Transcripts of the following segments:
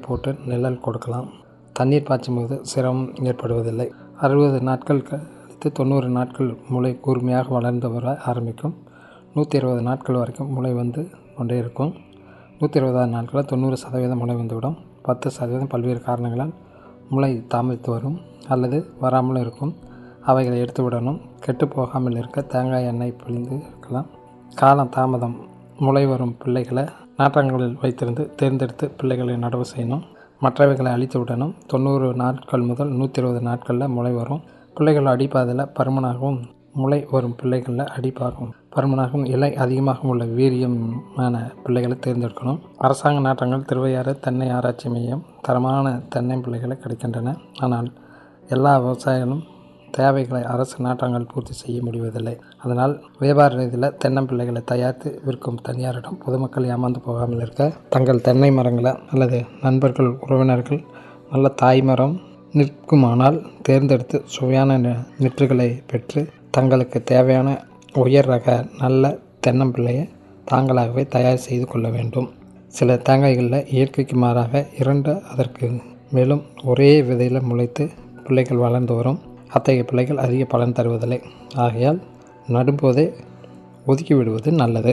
போட்டு நிழல் கொடுக்கலாம் தண்ணீர் பாய்ச்சும் போது சிரமம் ஏற்படுவதில்லை அறுபது நாட்கள் கழித்து தொண்ணூறு நாட்கள் முளை கூர்மையாக வளர்ந்து வர ஆரம்பிக்கும் நூற்றி இருபது நாட்கள் வரைக்கும் முளை வந்து கொண்டே இருக்கும் நூற்றி இருபதாவது நாட்களில் தொண்ணூறு சதவீதம் முளை வந்துவிடும் பத்து சதவீதம் பல்வேறு காரணங்களால் முளை தாமதித்து வரும் அல்லது வராமலும் இருக்கும் அவைகளை எடுத்து விடணும் கெட்டு போகாமல் இருக்க தேங்காய் எண்ணெய் பிழிந்து இருக்கலாம் காலம் தாமதம் முளை வரும் பிள்ளைகளை நாற்றங்களில் வைத்திருந்து தேர்ந்தெடுத்து பிள்ளைகளை நடவு செய்யணும் மற்றவைகளை அழித்து விடணும் தொண்ணூறு நாட்கள் முதல் நூற்றி இருபது நாட்களில் முளை வரும் பிள்ளைகள் அடிப்பாதில் பருமனாகவும் முளை வரும் பிள்ளைகளில் அடிப்பாகும் பருமனாகவும் இலை அதிகமாக உள்ள வீரியமான பிள்ளைகளை தேர்ந்தெடுக்கணும் அரசாங்க நாட்டங்கள் திருவையாறு தென்னை ஆராய்ச்சி மையம் தரமான தென்னை பிள்ளைகளை கிடைக்கின்றன ஆனால் எல்லா விவசாயிகளும் தேவைகளை அரசு நாட்டங்கள் பூர்த்தி செய்ய முடிவதில்லை அதனால் வியாபார ரீதியில் தென்னம்பிள்ளைகளை தயாரித்து விற்கும் தனியாரிடம் பொதுமக்கள் ஏமாந்து போகாமல் இருக்க தங்கள் தென்னை மரங்களை அல்லது நண்பர்கள் உறவினர்கள் நல்ல தாய்மரம் நிற்குமானால் தேர்ந்தெடுத்து சுவையான நெற்றுகளை பெற்று தங்களுக்கு தேவையான உயர் ரக நல்ல தென்னம்பிள்ளையை தாங்களாகவே தயார் செய்து கொள்ள வேண்டும் சில தேங்காய்களில் இயற்கைக்கு மாறாக இரண்டு அதற்கு மேலும் ஒரே விதையில் முளைத்து பிள்ளைகள் வளர்ந்து வரும் அத்தகைய பிள்ளைகள் அதிக பலன் தருவதில்லை ஆகையால் நடும்போதே ஒதுக்கி விடுவது நல்லது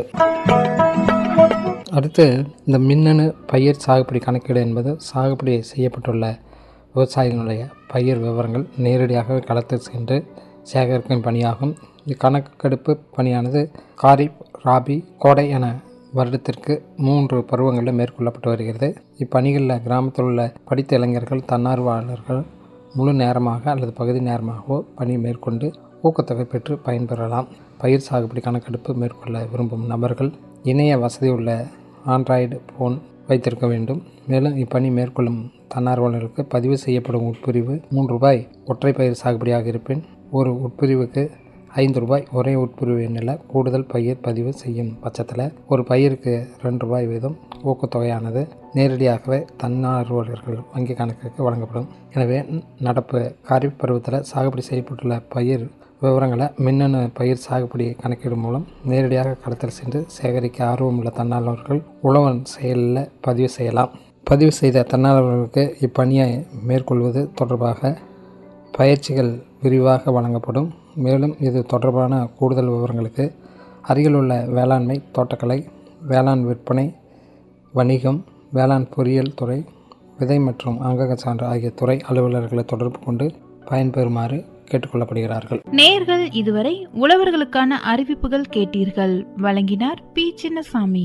அடுத்து இந்த மின்னணு பயிர் சாகுபடி கணக்கீடு என்பது சாகுபடி செய்யப்பட்டுள்ள விவசாயிகளுடைய பயிர் விவரங்கள் நேரடியாக களத்தில் சென்று சேகரிக்கும் பணியாகும் இக்கணக்கெடுப்பு பணியானது காரிப் ராபி கோடை என வருடத்திற்கு மூன்று பருவங்களில் மேற்கொள்ளப்பட்டு வருகிறது இப்பணிகளில் கிராமத்தில் உள்ள படித்த இளைஞர்கள் தன்னார்வலர்கள் முழு நேரமாக அல்லது பகுதி நேரமாகவோ பணி மேற்கொண்டு ஊக்கத்தொகை பெற்று பயன்பெறலாம் பயிர் சாகுபடி கணக்கெடுப்பு மேற்கொள்ள விரும்பும் நபர்கள் இணைய வசதி உள்ள ஆண்ட்ராய்டு ஃபோன் வைத்திருக்க வேண்டும் மேலும் இப்பணி மேற்கொள்ளும் தன்னார்வலர்களுக்கு பதிவு செய்யப்படும் உட்பிரிவு மூன்று ரூபாய் ஒற்றை பயிர் சாகுபடியாக இருப்பின் ஒரு உட்பிரிவுக்கு ஐந்து ரூபாய் ஒரே உட்பிரிவு எண்ணில் கூடுதல் பயிர் பதிவு செய்யும் பட்சத்தில் ஒரு பயிருக்கு ரெண்டு ரூபாய் வீதம் ஊக்கத்தொகையானது நேரடியாகவே தன்னார்வலர்கள் வங்கி கணக்குக்கு வழங்கப்படும் எனவே நடப்பு காரிஃப் பருவத்தில் சாகுபடி செய்யப்பட்டுள்ள பயிர் விவரங்களை மின்னணு பயிர் சாகுபடி கணக்கீடு மூலம் நேரடியாக களத்தில் சென்று சேகரிக்க ஆர்வமுள்ள தன்னார்வலர்கள் உழவன் செயலில் பதிவு செய்யலாம் பதிவு செய்த தன்னார்வலர்களுக்கு இப்பணியை மேற்கொள்வது தொடர்பாக பயிற்சிகள் விரிவாக வழங்கப்படும் மேலும் இது தொடர்பான கூடுதல் விவரங்களுக்கு அருகிலுள்ள வேளாண்மை தோட்டக்கலை வேளாண் விற்பனை வணிகம் வேளாண் பொறியியல் துறை விதை மற்றும் அங்கக சான்று ஆகிய துறை அலுவலர்களை தொடர்பு கொண்டு பயன்பெறுமாறு கேட்டுக்கொள்ளப்படுகிறார்கள் நேர்கள் இதுவரை உழவர்களுக்கான அறிவிப்புகள் கேட்டீர்கள் வழங்கினார் பி சின்னசாமி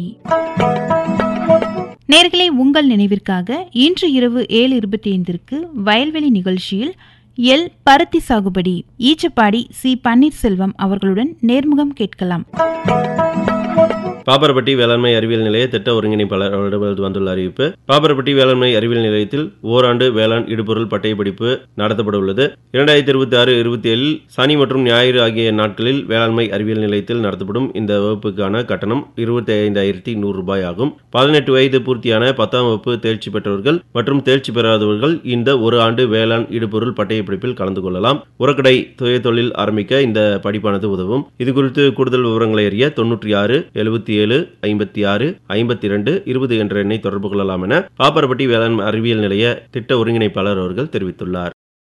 நேர்களை உங்கள் நினைவிற்காக இன்று இரவு ஏழு இருபத்தி ஐந்திற்கு வயல்வெளி நிகழ்ச்சியில் எல் பருத்தி சாகுபடி ஈச்சப்பாடி சி பன்னீர்செல்வம் அவர்களுடன் நேர்முகம் கேட்கலாம் பாப்பரப்பட்டி வேளாண்மை அறிவியல் நிலைய திட்ட ஒருங்கிணைப்பாளர் அவரிடம் வந்துள்ள அறிவிப்பு பாப்பரப்பட்டி வேளாண்மை அறிவியல் நிலையத்தில் ஓராண்டு வேளாண் இடுபொருள் பட்டய படிப்பு நடத்தப்பட உள்ளது இரண்டாயிரத்தி இருபத்தி ஆறு இருபத்தி ஏழில் சனி மற்றும் ஞாயிறு ஆகிய நாட்களில் வேளாண்மை அறிவியல் நிலையத்தில் நடத்தப்படும் இந்த வகுப்புக்கான கட்டணம் இருபத்தி ஐந்தாயிரத்தி நூறு ரூபாய் ஆகும் பதினெட்டு வயது பூர்த்தியான பத்தாம் வகுப்பு தேர்ச்சி பெற்றவர்கள் மற்றும் தேர்ச்சி பெறாதவர்கள் இந்த ஒரு ஆண்டு வேளாண் இடுபொருள் பட்டய படிப்பில் கலந்து கொள்ளலாம் உரக்கடை சுய தொழில் ஆரம்பிக்க இந்த படிப்பானது உதவும் இது குறித்து கூடுதல் விவரங்களை அறிய தொன்னூற்றி ஆறு எழுபத்தி ஏழு ஐம்பத்தி ஆறு ஐம்பத்தி இரண்டு இருபது என்ற எண்ணை தொடர்பு கொள்ளலாம் என பாப்பரப்பட்டி வேளாண் அறிவியல் நிலைய திட்ட ஒருங்கிணைப்பாளர் அவர்கள் தெரிவித்துள்ளார்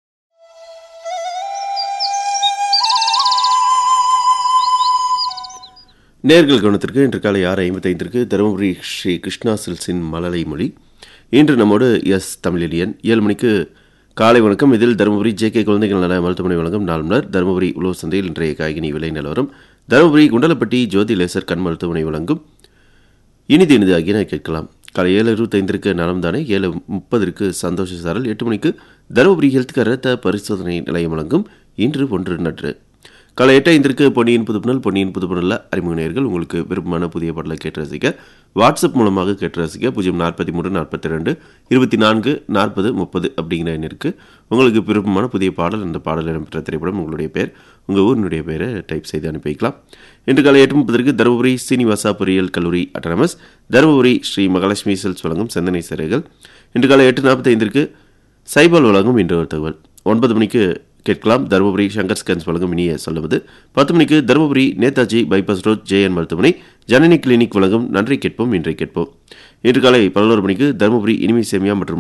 நேர்கள் கவனத்திற்கு இன்று காலை ஆறு ஐம்பத்தைந்திற்கு தருமபுரி ஸ்ரீ கிருஷ்ணா சில்ஸின் மலலை மொழி இன்று நம்மோடு எஸ் தமிழெளியன் ஏழு மணிக்கு காலை வணக்கம் இதில் தருமபுரி ஜே கே குழந்தைகள் நல மருத்துவமனை வழங்கும் நாளுநர் தருமபுரி உழவு சந்தையில் இன்றைய காய்கனி விலை நிலவரம் தருமபுரி குண்டலப்பட்டி ஜோதி லேசர் கண் மருத்துவமனை வழங்கும் இனிது இனிது ஆகியன கேட்கலாம் காலை ஏழு இருபத்தைந்திற்கு நலம் தானே ஏழு முப்பதற்கு சந்தோஷ சாரல் எட்டு மணிக்கு தருமபுரி ஹெல்த் ரத்த பரிசோதனை நிலையம் வழங்கும் இன்று ஒன்று நன்று காலை எட்டு ஐந்திற்கு பொன்னியின் புதுப்புணல் பொன்னியின் புதுப்புணலில் அறிமுக நேயர்கள் உங்களுக்கு விருப்பமான புதிய பாடலை கேட்டு ரசிக்க வாட்ஸ்அப் மூலமாக கேட்டு ரசிக்க பூஜ்ஜியம் நாற்பத்தி மூணு நாற்பத்தி ரெண்டு இருபத்தி நான்கு நாற்பது முப்பது அப்படிங்கிற எண்ணிற்கு உங்களுக்கு விருப்பமான புதிய பாடல் அந்த பாடல் இடம்பெற்ற திரைப்படம் உங்களுடைய பேர் உங்கள் ஊரினுடைய பேரை டைப் செய்து அனுப்பி வைக்கலாம் இன்று காலை எட்டு முப்பதற்கு தருமபுரி சீனிவாசா பொறியியல் கல்லூரி அட்டனமஸ் தருமபுரி ஸ்ரீ மகாலட்சுமி செல்ஸ் வழங்கும் சிந்தனை சிறைகள் இன்று காலை எட்டு நாற்பத்தைந்திற்கு சைபால் வழங்கும் இன்று ஒரு தகவல் ஒன்பது மணிக்கு கேட்கலாம் தருமபுரி சங்கர் ஸ்கன்ஸ் வழங்கும் இனிய சொல்லுவது பத்து மணிக்கு Dharmapuri Netaji bypass road J N மருத்துவமனை ஜனனி கிளினிக் வழங்கும் நன்றி கேட்போம் இன்றை கேட்போம் இன்று காலை பதினோரு மணிக்கு தருமபுரி இனிமை சேமியா மற்றும்